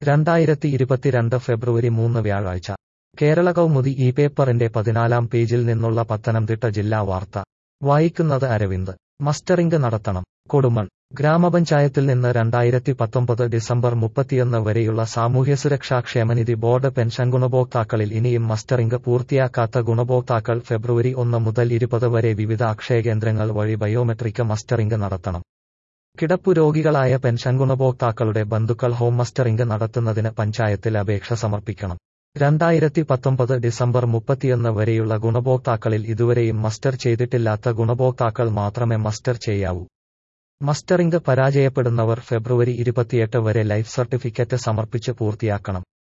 രണ്ടായിരത്തി ഇരുപത്തിരണ്ട് ഫെബ്രുവരി മൂന്ന് വ്യാഴാഴ്ച കേരള കൗമുദി ഈ പേപ്പറിന്റെ പതിനാലാം പേജിൽ നിന്നുള്ള പത്തനംതിട്ട ജില്ലാ വാർത്ത വായിക്കുന്നത് അരവിന്ദ് മസ്റ്ററിംഗ് നടത്തണം കൊടുമൺ ഗ്രാമപഞ്ചായത്തിൽ നിന്ന് രണ്ടായിരത്തി പത്തൊമ്പത് ഡിസംബർ മുപ്പത്തിയൊന്ന് വരെയുള്ള സാമൂഹ്യസുരക്ഷാ ക്ഷേമനിധി ബോർഡ് പെൻഷൻ ഗുണഭോക്താക്കളിൽ ഇനിയും മസ്റ്ററിംഗ് പൂർത്തിയാക്കാത്ത ഗുണഭോക്താക്കൾ ഫെബ്രുവരി ഒന്ന് മുതൽ ഇരുപത് വരെ വിവിധ അക്ഷയകേന്ദ്രങ്ങൾ വഴി ബയോമെട്രിക് മസ്റ്ററിംഗ് നടത്തണം കിടപ്പു രോഗികളായ പെൻഷൻ ഗുണഭോക്താക്കളുടെ ബന്ധുക്കൾ ഹോം മസ്റ്ററിംഗ് നടത്തുന്നതിന് പഞ്ചായത്തിൽ അപേക്ഷ സമർപ്പിക്കണം രണ്ടായിരത്തി പത്തൊമ്പത് ഡിസംബർ മുപ്പത്തിയൊന്ന് വരെയുള്ള ഗുണഭോക്താക്കളിൽ ഇതുവരെയും മസ്റ്റർ ചെയ്തിട്ടില്ലാത്ത ഗുണഭോക്താക്കൾ മാത്രമേ മസ്റ്റർ ചെയ്യാവൂ മസ്റ്ററിംഗ് പരാജയപ്പെടുന്നവർ ഫെബ്രുവരി ഇരുപത്തിയെട്ട് വരെ ലൈഫ് സർട്ടിഫിക്കറ്റ് സമർപ്പിച്ച് പൂർത്തിയാക്കണം